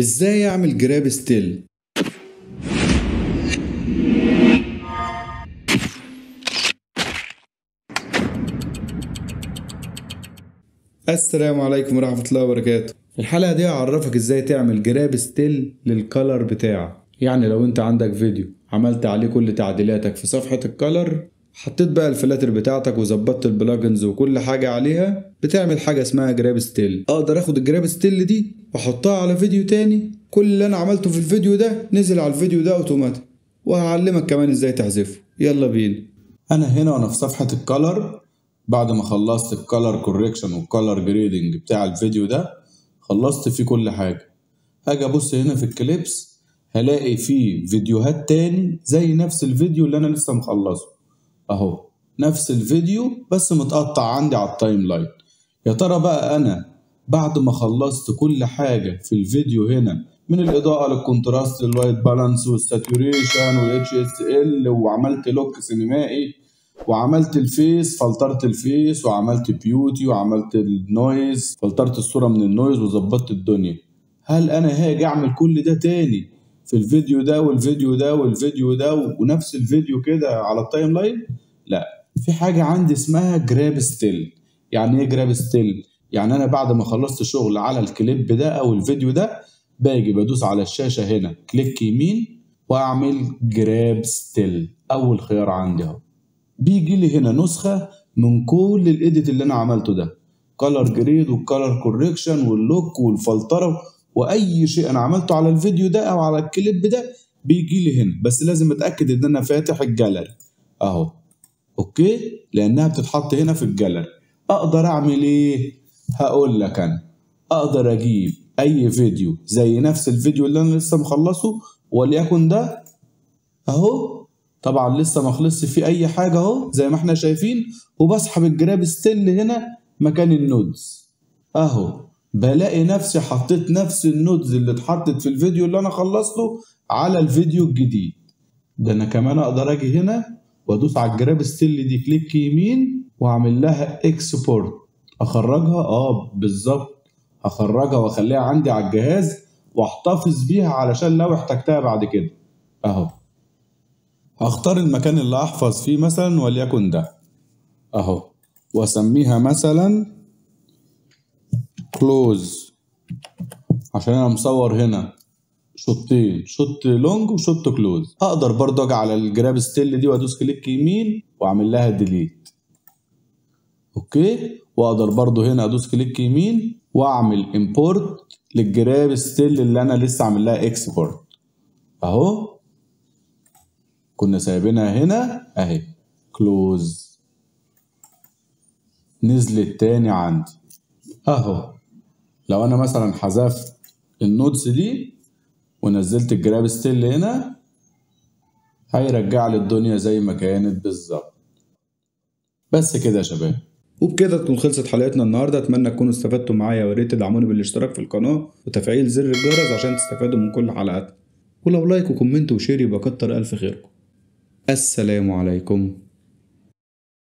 ازاي اعمل جراب ستيل السلام عليكم ورحمة الله وبركاته الحلقة دي هعرفك ازاي تعمل جراب ستيل للكلر بتاعك يعني لو انت عندك فيديو عملت عليه كل تعديلاتك في صفحة الكلر حطيت بقى الفلاتر بتاعتك وظبطت البلاجنز وكل حاجة عليها بتعمل حاجة اسمها جراب ستيل اقدر اخد الجراب ستيل دي واحطها على فيديو تاني كل اللي انا عملته في الفيديو ده نزل على الفيديو ده اوتوماتيك وهعلمك كمان ازاي تحذفه يلا بينا انا هنا وانا في صفحة الكلر بعد ما خلصت الكلر كوريكشن والكلر جريدنج بتاع الفيديو ده خلصت فيه كل حاجة هاجي ابص هنا في الكليبس هلاقي فيه فيديوهات تاني زي نفس الفيديو اللي انا لسه مخلصه اهو نفس الفيديو بس متقطع عندي على التايم لاين يا ترى بقى انا بعد ما خلصت كل حاجة في الفيديو هنا من الإضاءة للكونتراست للوايت بالانس والساتوريشن والاتش اس ال وعملت لوك سينمائي وعملت الفيس فلترت الفيس وعملت بيوتي وعملت النويز فلترت الصورة من النويز وظبطت الدنيا هل أنا هاجي أعمل كل ده تاني في الفيديو ده والفيديو ده والفيديو ده ونفس الفيديو كده على التايم لاين؟ لا في حاجة عندي اسمها جراب ستيل يعني ايه جراب ستيل؟ يعني أنا بعد ما خلصت شغل على الكليب ده أو الفيديو ده باجي بدوس على الشاشة هنا كليك يمين وأعمل جراب ستيل أول خيار عندي أهو بيجي لي هنا نسخة من كل الإيديت اللي أنا عملته ده كولر جريد والكولر كوريكشن واللوك والفلترة وأي شيء أنا عملته على الفيديو ده أو على الكليب ده بيجي لي هنا بس لازم أتأكد إن أنا فاتح الجاليري أهو أوكي لأنها بتتحط هنا في الجاليري أقدر أعمل إيه؟ هقول لك أنا أقدر أجيب أي فيديو زي نفس الفيديو اللي أنا لسه مخلصه وليكن ده أهو طبعا لسه ما خلصش فيه اي حاجه اهو زي ما احنا شايفين وبسحب الجراب ستيل هنا مكان النودز اهو بلاقي نفسي حطيت نفس النودز اللي اتحطت في الفيديو اللي انا خلصته على الفيديو الجديد ده انا كمان اقدر اجي هنا وادوس على الجراب ستيل دي كليك يمين واعمل لها اكسبورت اخرجها اه بالظبط هخرجها واخليها عندي على الجهاز واحتفظ بيها علشان لو احتجتها بعد كده اهو هختار المكان اللي احفظ فيه مثلا وليكن ده اهو واسميها مثلا كلوز عشان انا مصور هنا شوطين شوط لونج وشوط كلوز اقدر برضه اجي على الجراب ستيل دي وادوس كليك يمين واعمل لها ديليت اوكي واقدر برضه هنا ادوس كليك يمين واعمل امبورت للجراب ستيل اللي انا لسه عامل لها اكسبورت اهو كنا سايبينها هنا اهي كلوز نزلت تاني عندي اهو لو انا مثلا حذفت النودز دي ونزلت الجراب ستيل هنا هيرجع لي الدنيا زي ما كانت بالظبط بس كده يا شباب وبكده تكون خلصت حلقتنا النهارده اتمنى تكونوا استفدتوا معايا ويا ريت تدعموني بالاشتراك في القناه وتفعيل زر الجرس عشان تستفادوا من كل حلقاتنا ولو لايك وكومنت وشير يبقى كتر الف خيركم السلام عليكم